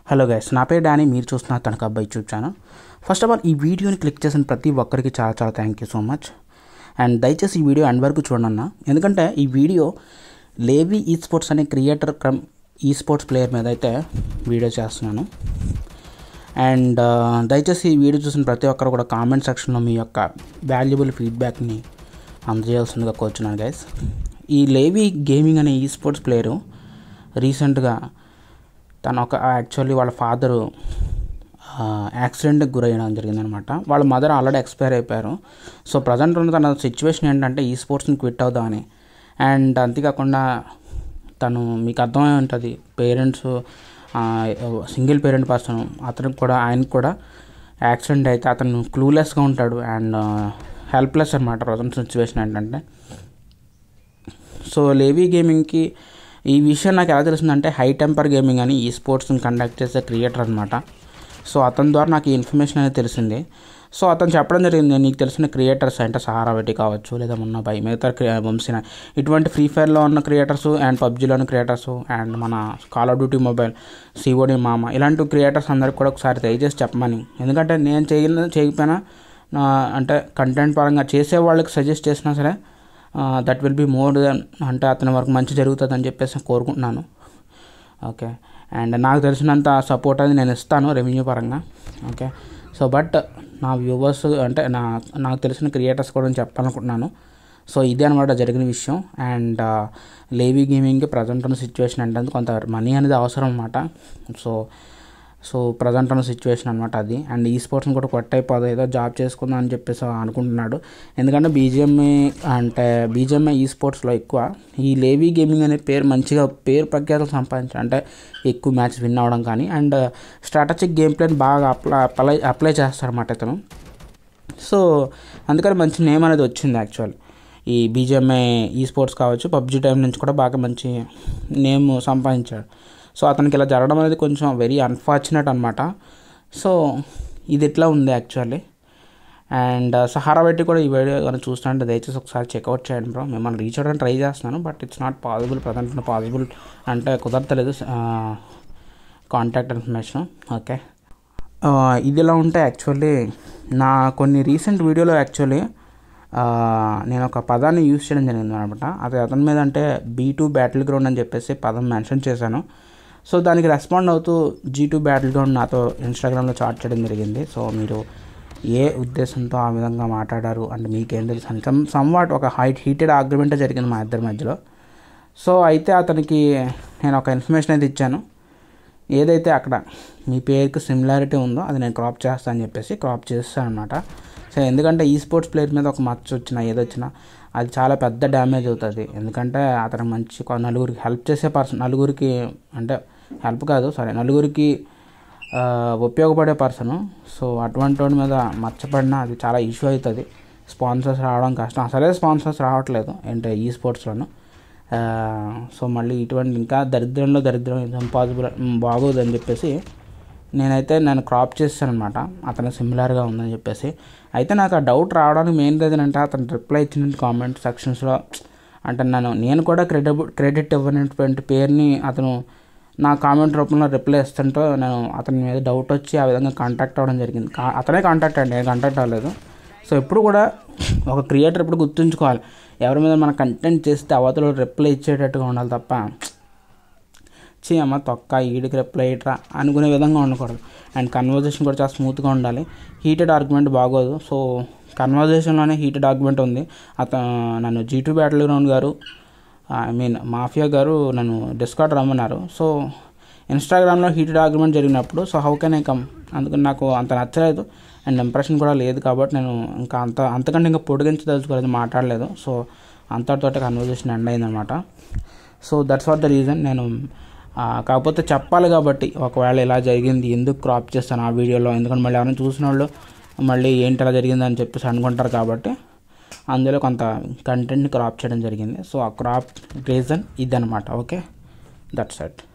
hello guys నా పేరు Danny మీరు చూస్తున్న తనకు అబ్బాయి YouTube channel first of all ఈ వీడియోని క్లిక్ చేసిన ప్రతి ఒక్కరికి చాలా చాలా thank you so much and దయచేసి ఈ వీడియో ఎండ్ వరకు చూడండి అన్న ఎందుకంటే ఈ వీడియో లేవీ ఈ స్పోర్ట్స్ అనే క్రియేటర్ క్రమ్ ఈ స్పోర్ట్స్ ప్లేయర్ మీద అయితే వీడియో చేస్తున్నాను అండ్ దయచేసి ఈ వీడియో చూసిన ప్రతి ఒక్కరు కూడా కామెంట్ సెక్షన్లో మీ యొక్క వాల్యుబుల్ ఫీడ్బ్యాక్ని అందజేయాల్సిందిగా కోరుచున్నాను గైస్ ఈ లేవీ గేమింగ్ అనే ఈ స్పోర్ట్స్ ప్లేయరు రీసెంట్గా తను ఒక యాక్చువల్లీ వాళ్ళ ఫాదరు యాక్సిడెంట్కి గురయ్యడం జరిగిందనమాట వాళ్ళ మదర్ ఆల్రెడీ ఎక్స్పైర్ అయిపోయారు సో ప్రజెంట్ ఉన్న తన సిచ్యువేషన్ ఏంటంటే ఈ స్పోర్ట్స్ని క్విట్ అవుదామని అండ్ అంతేకాకుండా తను మీకు అర్థమై ఉంటుంది పేరెంట్స్ సింగిల్ పేరెంట్ పర్సన్ అతనికి కూడా ఆయనకు కూడా యాక్సిడెంట్ అయితే అతను క్లూలెస్గా ఉంటాడు అండ్ హెల్ప్లెస్ అనమాట ప్రజెంట్ సిచ్యువేషన్ ఏంటంటే సో లేవీ గేమింగ్కి ఈ విషయం నాకు ఎలా తెలిసిందంటే హై టెంపర్ గేమింగ్ అని ఈ స్పోర్ట్స్ని కండక్ట్ చేసే క్రియేటర్ అనమాట సో అతని ద్వారా నాకు ఈ ఇన్ఫర్మేషన్ అనేది తెలిసింది సో అతను చెప్పడం జరిగింది నీకు తెలిసిన క్రియేటర్స్ అంటే సహారా పెట్టి కావచ్చు లేదా మొన్న బై మిగతా వంశీన ఇటువంటి ఫ్రీ ఫైర్లో ఉన్న క్రియేటర్స్ అండ్ పబ్జీలో ఉన్న క్రియేటర్స్ అండ్ మన call of duty mobile COD మామ ఇలాంటి క్రియేటర్స్ అందరికి కూడా ఒకసారి దయచేసి చెప్పమని ఎందుకంటే నేను చేయన చేయకపోయినా అంటే కంటెంట్ పరంగా చేసే వాళ్ళకి సజెస్ట్ చేసినా సరే that will be more than అంటే అతని వరకు మంచి జరుగుతుంది అని చెప్పేసి కోరుకుంటున్నాను ఓకే అండ్ నాకు తెలిసినంత సపోర్ట్ అది నేను ఇస్తాను రెవెన్యూ పరంగా ఓకే సో బట్ నా వ్యూవర్స్ అంటే నా నాకు తెలిసిన క్రియేటర్స్ కూడా నేను చెప్పాలనుకుంటున్నాను సో ఇదే అనమాట జరిగిన విషయం అండ్ లేవీ గేమింగ్కి ప్రజెంట్ ఉన్న సిచ్యువేషన్ అంటే కొంత మనీ అనేది అవసరం అనమాట సో సో ప్రజెంట్ ఉన్న సిచ్యువేషన్ అనమాట అది అండ్ ఈ స్పోర్ట్స్ని కూడా కొట్ట అయిపోదు ఏదో జాబ్ చేసుకుందాం అని చెప్పేసి అనుకుంటున్నాడు ఎందుకంటే బీజిఎంఏ అంటే బీజిఎంఏ ఈ స్పోర్ట్స్లో ఎక్కువ ఈ లేవీ గేమింగ్ అనే పేరు మంచిగా పేరు ప్రఖ్యాతలు సంపాదించాడు అంటే ఎక్కువ మ్యాచ్ విన్ అవ్వడం కానీ అండ్ స్ట్రాటజిక్ గేమ్ ప్లేని బాగా అప్లై అప్లై అప్లై చేస్తారన్నమాట ఇతను సో అందుకని మంచి నేమ్ అనేది వచ్చింది యాక్చువల్ ఈ బీజిఎంఐ ఈ స్పోర్ట్స్ కావచ్చు పబ్జీ టైం నుంచి కూడా బాగా మంచి నేమ్ సంపాదించాడు సో అతనికి ఇలా జరగడం అనేది కొంచెం వెరీ అన్ఫార్చునేట్ అనమాట సో ఇది ఎట్లా ఉంది యాక్చువల్లీ అండ్ సహారా పెట్టి కూడా ఈ వీడియో కానీ చూస్తుంటే దయచేసి ఒకసారి చెక్అవుట్ చేయండి బ్రో మిమ్మల్ని రీచ్ అవ్వడానికి ట్రై చేస్తున్నాను but it's not possible present possible అంటే కుదరతలేదు కాంటాక్ట్ ఇన్ఫర్మేషన్ ఓకే ఇది ఇలా ఉంటే యాక్చువల్లీ నా కొన్ని రీసెంట్ వీడియోలో యాక్చువల్లీ నేను ఒక పదాన్ని యూజ్ చేయడం జరిగింది అనమాట అది అతని మీద అంటే బీ టూ బ్యాటిల్ గ్రౌండ్ అని చెప్పేసి పదం మెన్షన్ చేశాను సో దానికి రెస్పాండ్ అవుతూ జీ టూ బ్యాటిల్ గ్రౌండ్ నాతో ఇన్స్టాగ్రామ్లో చాట్ చేయడం జరిగింది సో మీరు ఏ ఉద్దేశంతో ఆ విధంగా మాట్లాడారు అంటే మీకేం తెలుసు అని సమ్ సమ్వాట్ ఒక హైట్ హీటెడ్ ఆర్గ్యుమెంటే జరిగింది మా ఇద్దరి మధ్యలో సో అయితే అతనికి నేను ఒక ఇన్ఫర్మేషన్ అయితే ఇచ్చాను ఏదైతే అక్కడ మీ పేరుకి సిమిలారిటీ ఉందో అది నేను క్రాప్ చేస్తాను అని చెప్పేసి క్రాప్ చేస్తాను అనమాట సో ఎందుకంటే ఈ స్పోర్ట్స్ ప్లేయర్ మీద ఒక మచ్చ వచ్చినా ఏదొచ్చినా అది చాలా పెద్ద డ్యామేజ్ అవుతుంది ఎందుకంటే అతను మంచి నలుగురికి హెల్ప్ చేసే పర్సన్ నలుగురికి అంటే హెల్ప్ కాదు సరే నలుగురికి ఉపయోగపడే పర్సన్ సో అటువంటి వాడి మీద మచ్చపడినా అది చాలా ఇష్యూ అవుతుంది స్పాన్సర్స్ రావడం కష్టం అసలే స్పాన్సర్స్ రావట్లేదు అంటే ఈ స్పోర్ట్స్లోనూ సో మళ్ళీ ఇటువంటి ఇంకా దరిద్రంలో దరిద్రం ఇంపాసిబుల్ బాగోదు అని చెప్పేసి నేనైతే నేను క్రాప్ చేస్తాను అనమాట అతను సిమిలర్గా ఉందని చెప్పేసి అయితే నాకు ఆ డౌట్ రావడానికి మెయిన్ రీజన్ అంటే అతను రిప్లై ఇచ్చిన కామెంట్ సెక్షన్స్లో అంటే నన్ను నేను కూడా క్రెడిట్ క్రెడిట్ ఇవ్వనటువంటి పేరుని అతను నా కామెంట్ రూపంలో రిప్లై ఇస్తుంటే నేను అతని మీద డౌట్ వచ్చి ఆ విధంగా కాంటాక్ట్ అవ్వడం జరిగింది అతనే కాంటాక్ట్ అండి నేను కాంటాక్ట్ అవ్వలేదు సో ఎప్పుడు కూడా ఒక క్రియేటర్ ఎప్పుడు గుర్తుంచుకోవాలి ఎవరి మీద మన కంటెంట్ చేస్తే అవతల రిప్లై ఇచ్చేటట్టుగా ఉండాలి తప్ప చీ అమ్మ తొక్క ఈడికి రిప్లై ఇట్రా అనుకునే విధంగా ఉండకూడదు అండ్ కన్వర్జేషన్ కూడా చాలా స్మూత్గా ఉండాలి హీటెడ్ ఆర్గ్యుమెంట్ బాగోదు సో కన్వర్జేషన్లోనే హీటెడ్ ఆర్గ్యుమెంట్ ఉంది అతను నన్ను జీ టూ బ్యాటిల్ గ్రౌండ్ గారు ఐ మీన్ మాఫియా గారు నన్ను డిస్కౌట్ రమ్మన్నారు సో ఇన్స్టాగ్రామ్లో హీటెడ్ ఆర్గ్యుమెంట్ జరిగినప్పుడు so how can I come అందుకని నాకు అంత నచ్చలేదు అండ్ ఇంప్రెషన్ కూడా లేదు కాబట్టి నేను ఇంకా అంత అంతకంటే ఇంకా పొడిగించదలుచుకోలేదు మాట్లాడలేదు సో అంతటితో కన్వర్జేషన్ ఎండ్ అయిందనమాట so that's what the reason నేను కాకపోతే చెప్పాలి కాబట్టి ఒకవేళ ఇలా జరిగింది ఎందుకు క్రాప్ చేస్తాను ఆ వీడియోలో ఎందుకంటే మళ్ళీ ఎవరైనా చూసిన వాళ్ళు మళ్ళీ ఏంటి అలా జరిగిందని చెప్పేసి అనుకుంటారు కాబట్టి అందులో కొంత కంటెంట్ని క్రాప్ చేయడం జరిగింది సో ఆ క్రాప్ రీజన్ ఇదనమాట ఓకే దట్స్ ఇట్